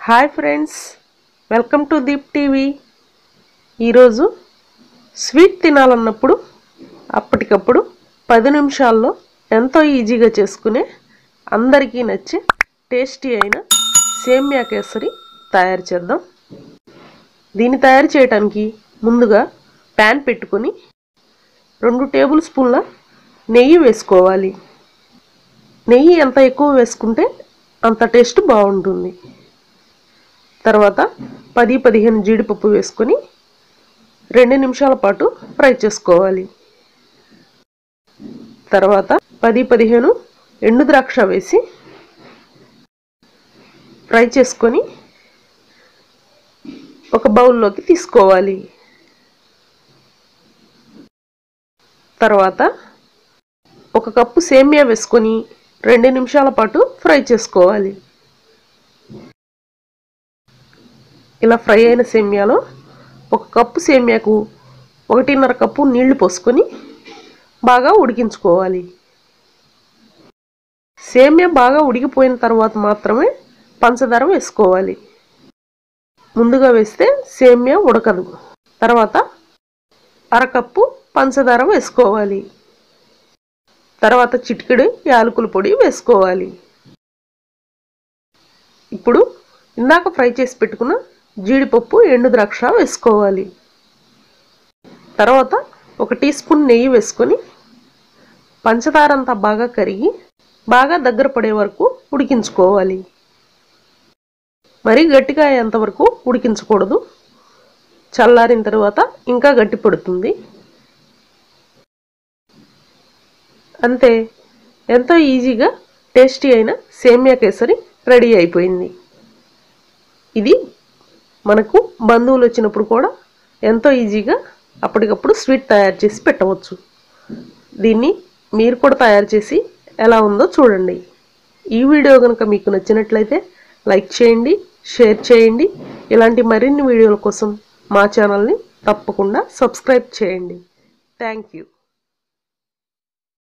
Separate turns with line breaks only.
hi friends welcome to Deep TV ఈరోజు sweet తినాలన్నప్పుడు అప్పటికప్పుడు పది నిమిషాల్లో ఎంతో ఈజీగా చేసుకునే అందరికీ నచ్చే టేస్టీ అయిన సేమ్యా కేసరి తయారు చేద్దాం దీన్ని తయారు చేయడానికి ముందుగా ప్యాన్ పెట్టుకొని రెండు టేబుల్ స్పూన్ల నెయ్యి వేసుకోవాలి నెయ్యి ఎంత ఎక్కువ వేసుకుంటే అంత టేస్ట్ బాగుంటుంది తర్వాత పది పదిహేను జీడిపప్పు వేసుకొని రెండు నిమిషాల పాటు ఫ్రై చేసుకోవాలి తర్వాత పది పదిహేను ఎండు ద్రాక్ష వేసి ఫ్రై చేసుకొని ఒక బౌల్లోకి తీసుకోవాలి తర్వాత ఒక కప్పు సేమియా వేసుకొని రెండు నిమిషాల పాటు ఫ్రై చేసుకోవాలి ఇలా ఫ్రై అయిన సేమియాలో ఒక కప్పు సేమియాకు ఒకటిన్నర కప్పు నీళ్లు పోసుకొని బాగా ఉడికించుకోవాలి సేమియా బాగా ఉడికిపోయిన తర్వాత మాత్రమే పంచదార వేసుకోవాలి ముందుగా వేస్తే సేమియా ఉడకదు తర్వాత అరకప్పు పంచదార వేసుకోవాలి తర్వాత చిటికెడు యాలకుల పొడి వేసుకోవాలి ఇప్పుడు ఇందాక ఫ్రై చేసి పెట్టుకున్న జీడిపప్పు ఎండు ద్రాక్ష వేసుకోవాలి తర్వాత ఒక టీ స్పూన్ నెయ్యి వేసుకొని పంచదార అంతా బాగా కరిగి బాగా దగ్గర పడే వరకు ఉడికించుకోవాలి మరీ గట్టిగా అయ్యేంత వరకు ఉడికించకూడదు చల్లారిన తర్వాత ఇంకా గట్టి పడుతుంది అంతే ఎంతో ఈజీగా టేస్టీ అయిన సేమియా కేసరి రెడీ అయిపోయింది ఇది మనకు బంధువులు వచ్చినప్పుడు కూడా ఎంతో ఈజీగా అప్పటికప్పుడు స్వీట్ తయారు చేసి పెట్టవచ్చు దీన్ని మీరు కూడా తయారు చేసి ఎలా ఉందో చూడండి ఈ వీడియో కనుక మీకు నచ్చినట్లయితే లైక్ చేయండి షేర్ చేయండి ఇలాంటి మరిన్ని వీడియోల కోసం మా ఛానల్ని తప్పకుండా సబ్స్క్రైబ్ చేయండి థ్యాంక్ యూ